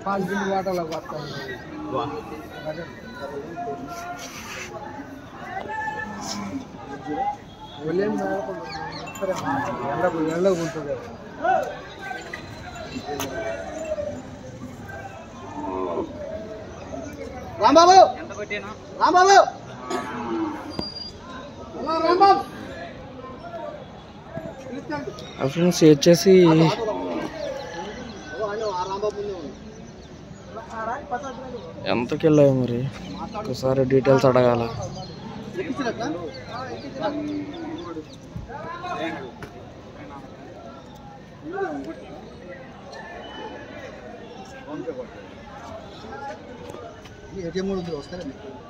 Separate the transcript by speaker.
Speaker 1: పాల్గొని వాటలో పడతాను వెళ్ళేం ఎండకు ఎండకు ఉంటుంది రాంబాబు రాంబాబు హలో రాంబాబు
Speaker 2: ఫ్రెండ్స్ వచ్చేసి ఎంతకి వెళ్ళాయి మరి ఒకసారి డీటెయిల్స్ అడగాల
Speaker 1: ఏటీఎం కూడా ఉంది వస్తారండి